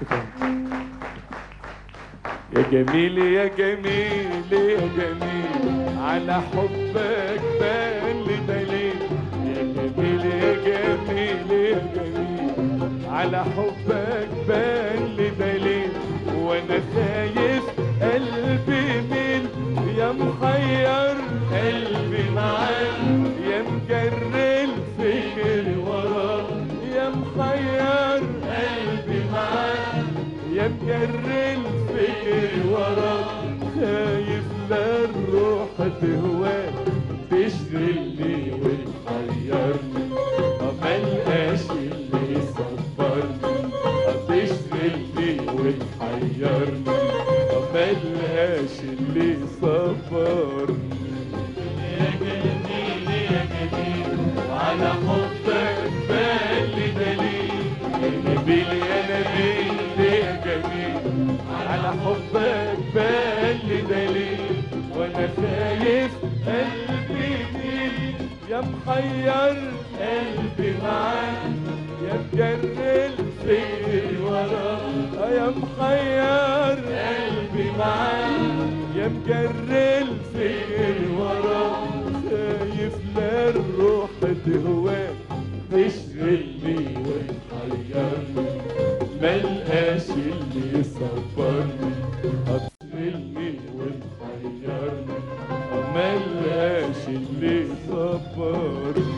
شكرا يا جميل يا جميل يا جميل على حبك بان لي دليل يا جميل يا جميل يا جميل على حبك بان لي دليل وانا خايف قلبي من يا محير قلبي معاك يا مجري الفكر وراك يا محير قلبي معاك يا مجري الفكر وراك خايف لا الروح تهواك تشغلني وتحيرني ما لقاش اللي يصبرني تشغلني وتحيرني ما لقاش اللي يصبرني يا جميل يا جميل على حبك بالي دليل يا نبيل يا نبيل يا جميل على حبك بالي دليل وانا خايف قلبي يميل يا محير قلبي معاك يا مجري الفكر وراك يا محير قلبي معاك يا مجري الفكر وراك خايف لا الروح تهواك تشغلني وتحيرني ملقاش اللي يصبرني هتشغلني وتحيرني ملقاش اللي يصبرني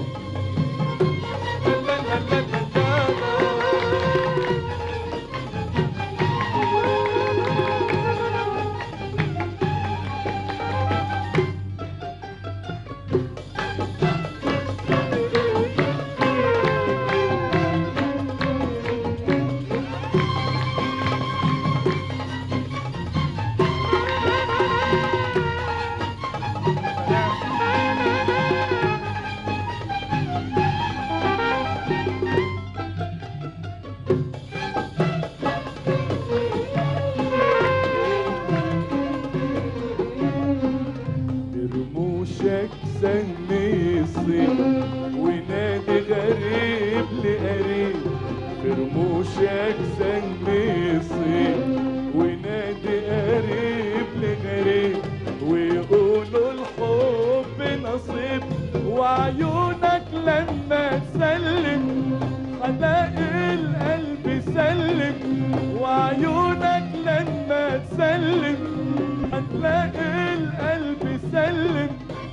برموشك سني يصيب ونادي غريب لقريب برموشك سني يصيب ونادي قريب لغريب ويقولوا الحب نصيب وعيونك لما تسلم هلاقي القلب سلم وعيونك لما تسلم هتلاقي القلب سلم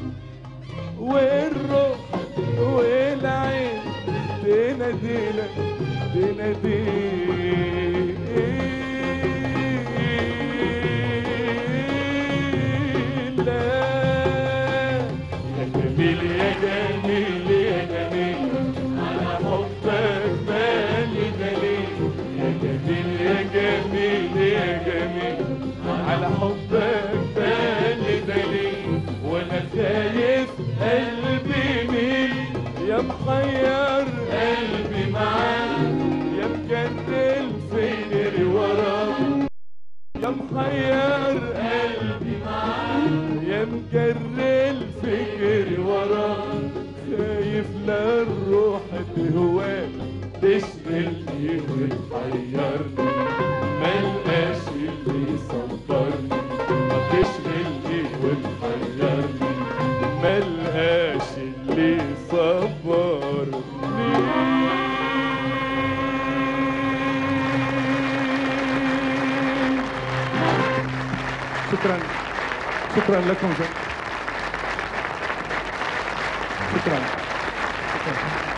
والروح والعين تناديلك تناديلك يا جميل يا جميل يا جميل على حبك بالي دليل يا جميل يا جميل يا جميل على حبك بالي دليل وانا خايف قلبي مين يا محير قلبي معاك يا مجري الفكر وراك يا محير قلبي معاك يا مجري الفكر وراك خايف لا الروح تهواك تشغلني وتحيرني ملقاش اللي يصبرني تشغلني وتحيرني ملقاش اللي يصبرني شكرا شكرا لكم جميعا شكرا شكرا